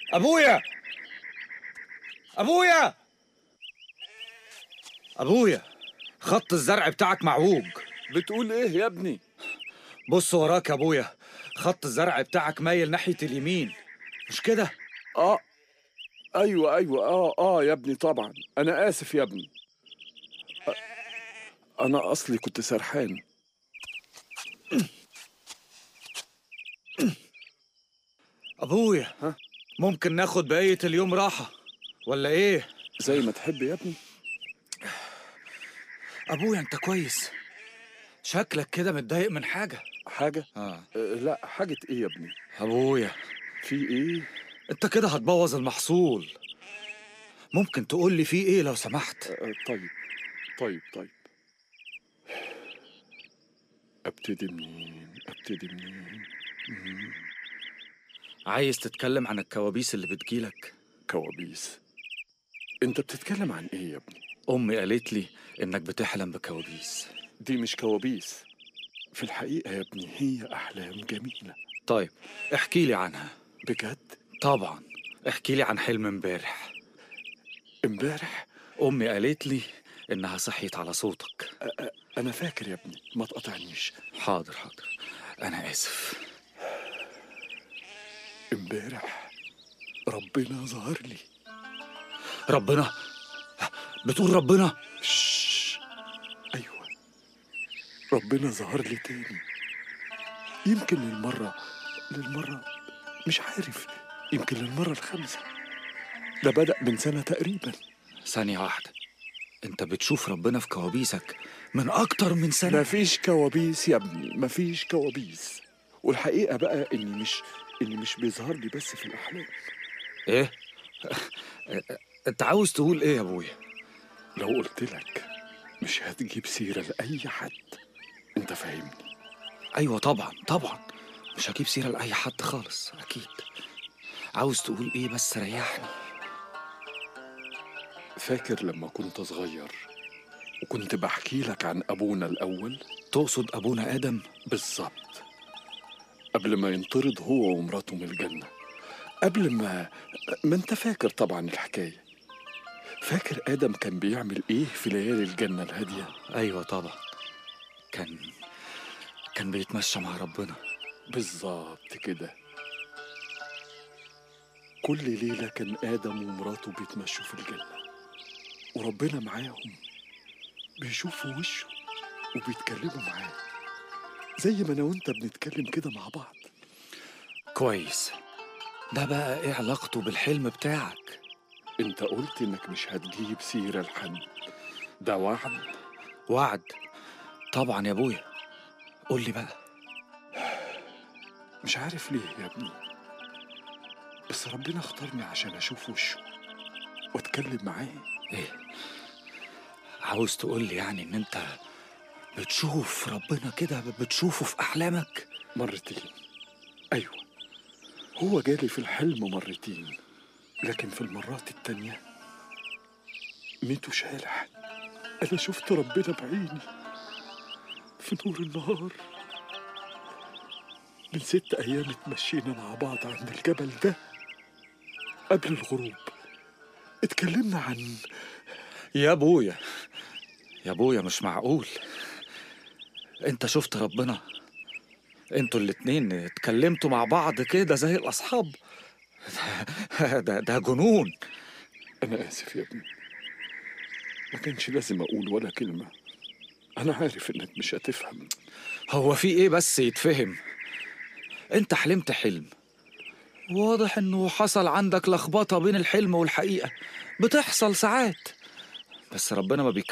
ابويا ابويا ابويا خط الزرع بتاعك معوج بتقول ايه يا ابني بص وراك يا ابويا خط الزرع بتاعك مايل ناحية اليمين مش كده اه ايوه ايوه اه اه يا ابني طبعا انا اسف يا ابني أ- انا اصلي كنت سرحان ابويا ها؟ ممكن ناخد بقية اليوم راحة ولا ايه زي ما تحب يا ابني ابويا انت كويس شكلك كده متضايق من حاجة حاجه اه أه لا حاجه ايه يا ابني ابويا في ايه انت كده هتبوظ المحصول ممكن تقول لي فيه ايه لو سمحت أه طيب طيب طيب ابتدي منين ابتدي منين مم، عايز تتكلم عن الكوابيس اللي بتجيلك كوابيس انت بتتكلم عن ايه يا ابني امي قالت لي انك بتحلم بكوابيس دي مش كوابيس في الحقيقه يا ابني هي احلام جميله طيب احكي لي عنها بجد طبعا احكي لي عن حلم امبارح امبارح امي قالت لي انها صحيت على صوتك أ- أ- انا فاكر يا ابني ما تقطعنيش حاضر حاضر انا اسف امبارح ربنا ظهر لي ربنا بتقول ربنا شش. ايوه ربنا ظهر لي تاني يمكن للمره للمره مش عارف يمكن للمره الخامسه ده بدأ من سنه تقريبا ثانية واحدة انت بتشوف ربنا في كوابيسك من اكتر من سنة مفيش كوابيس يا ابني مفيش كوابيس والحقيقه بقى اني مش اني مش بيظهر لي بس في الاحلام ايه انت عاوز تقول ايه يا ابويا لو قلت لك مش هتجيب سيره لاي حد انت فاهمني ايوه طبعا طبعا مش هجيب سيرة لأي حد خالص اكيد عاوز تقول ايه بس ريحني فاكر لما كنت صغير وكنت بحكي لك عن ابونا الاول تقصد ابونا ادم بالظبط قبل ما ينطرد هو ومراته من الجنة قبل ما ما انت فاكر طبعا الحكاية فاكر آدم كان بيعمل ايه في ليالي الجنة الهادية ايوه طبعا كان كان بيتمشى مع ربنا بالظبط كده كل ليلة كان آدم ومراته بيتمشوا في الجنة وربنا معاهم بيشوفوا وشه وبيتكلموا معاه زي ما أنا وأنت بنتكلم كده مع بعض كويس ده بقى ايه علاقته بالحلم بتاعك أنت قلت إنك مش هتجيب سيرة لحد ده وعد وعد طبعا يا ابويا قول لي بقى مش عارف ليه يا ابني بس ربنا اختارني عشان أشوف وشه وأتكلم معاه ايه عاوز تقول لي يعني ان انت بتشوف ربنا كده بتشوفه في احلامك مرتين أيوة هو جالي في الحلم مرتين لكن في المرات التانية ميتو شالح أنا شفت ربنا بعيني في نور النهار من ست أيام اتمشينا مع بعض عند الجبل ده قبل الغروب اتكلمنا عن يا ابويا يا ابويا مش معقول انت شفت ربنا انتوا الاتنين اتكلمتوا مع بعض كده زي الاصحاب ده ده, ده جنون أنا آسف يا ابني ما كانش لازم أقول ولا كلمة أنا عارف إنك مش هتفهم هو في ايه بس يتفهم انت حلمت حلم واضح انه حصل عندك لخبطة بين الحلم والحقيقة بتحصل ساعات بس ربنا ما بيك